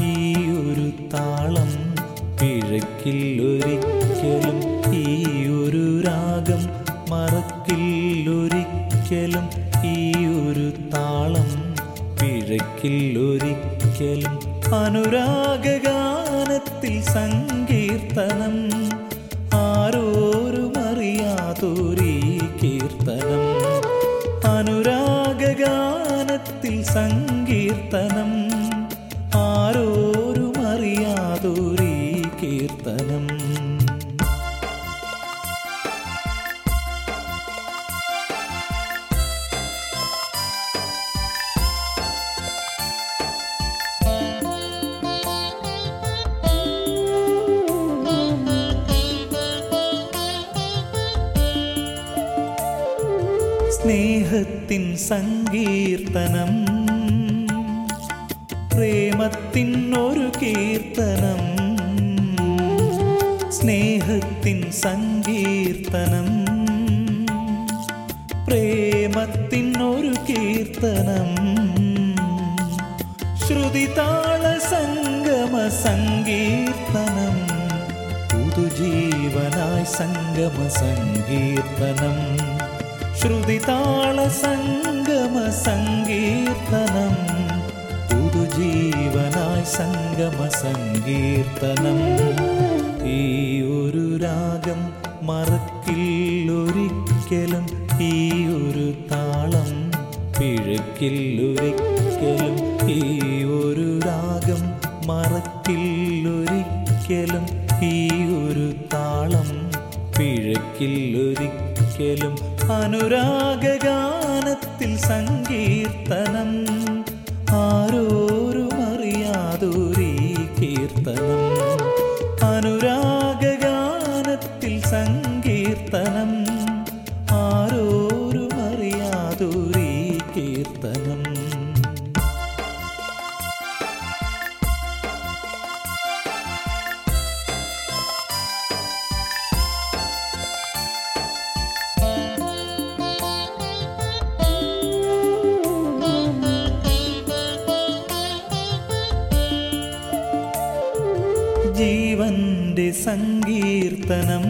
ഈ ഒരു താളം പിഴക്കില്ലൊരിക്കലും ഈ ഒരു രാഗം മറക്കില്ലൊരിക്കലും ഈ ഒരു താളം പിഴക്കില്ലൊരിക്കലും അനുരാഗഗാനത്തിൽ സങ്കീർത്തനം ആരോരും അറിയാതൊരീ കീർത്തനം അനുരാഗഗാനത്തിൽ സങ്കീർത്തനം ആരോരും അറിയാതൊരീ കീർത്തനം സ്നേഹത്തിൻ സങ്കീർത്തനം പ്രേമത്തിൻ ഒരു കീർത്തനം സ്നേഹത്തിൻ സങ്കീർത്തനം പ്രേമത്തിൻ ഒരു കീർത്തനം ശ്രുതിതാള സംഗമ സങ്കീർത്തനം പുതുജീവനായി സംഗമ സങ്കീർത്തനം ശ്രുതിതാള സംഗമ സങ്കീർത്തനം പുതുജീവനായി സംഗമ സങ്കീർത്തനം ഈ ഒരു രാഗം മറക്കില്ലൊരിക്കലും ഈ ഒരു താളം പിഴക്കില്ലൊരിക്കലും ഈ ഒരു രാഗം മറക്കില്ലൊരിക്കലും ഈ ഒരു താളം പിഴക്കില്ലൊരിക്കലും അനുരാഗഗാനത്തിൽ സങ്കീർത്തനം ആരോരും അറിയാതൊരീ കീർത്തനം അനുരാഗഗാനത്തിൽ സങ്കീർത്തനം ആരോരും അറിയാതൊരീ കീർത്തനം ജീവന്റെ സങ്കീർത്തനം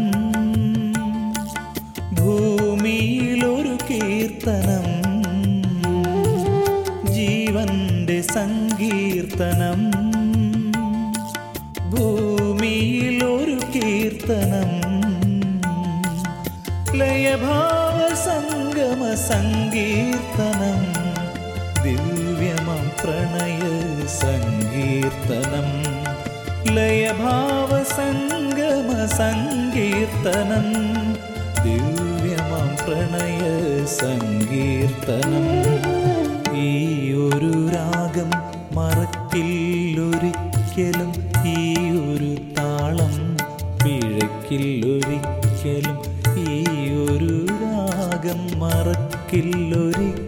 ഭൂമിയിലൊരു കീർത്തനം ജീവന്റെ സങ്കീർത്തനം ഭൂമിയിലൊരു കീർത്തനം ലയഭാവ സംഗമ സങ്കീർത്തനം ദിവ്യമം പ്രണയ സങ്കീർത്തനം ലയഭാവ സംഗമ സങ്കീർത്തനം ദിവ്യമം പ്രണയ സങ്കീർത്തനം ഈ ഒരു രാഗം മറക്കില്ലൊരിക്കലും ഈ ഒരു താളം പിഴക്കില്ലൊരിക്കലും ഈ ഒരു രാഗം മറക്കില്ലൊരിക്കലും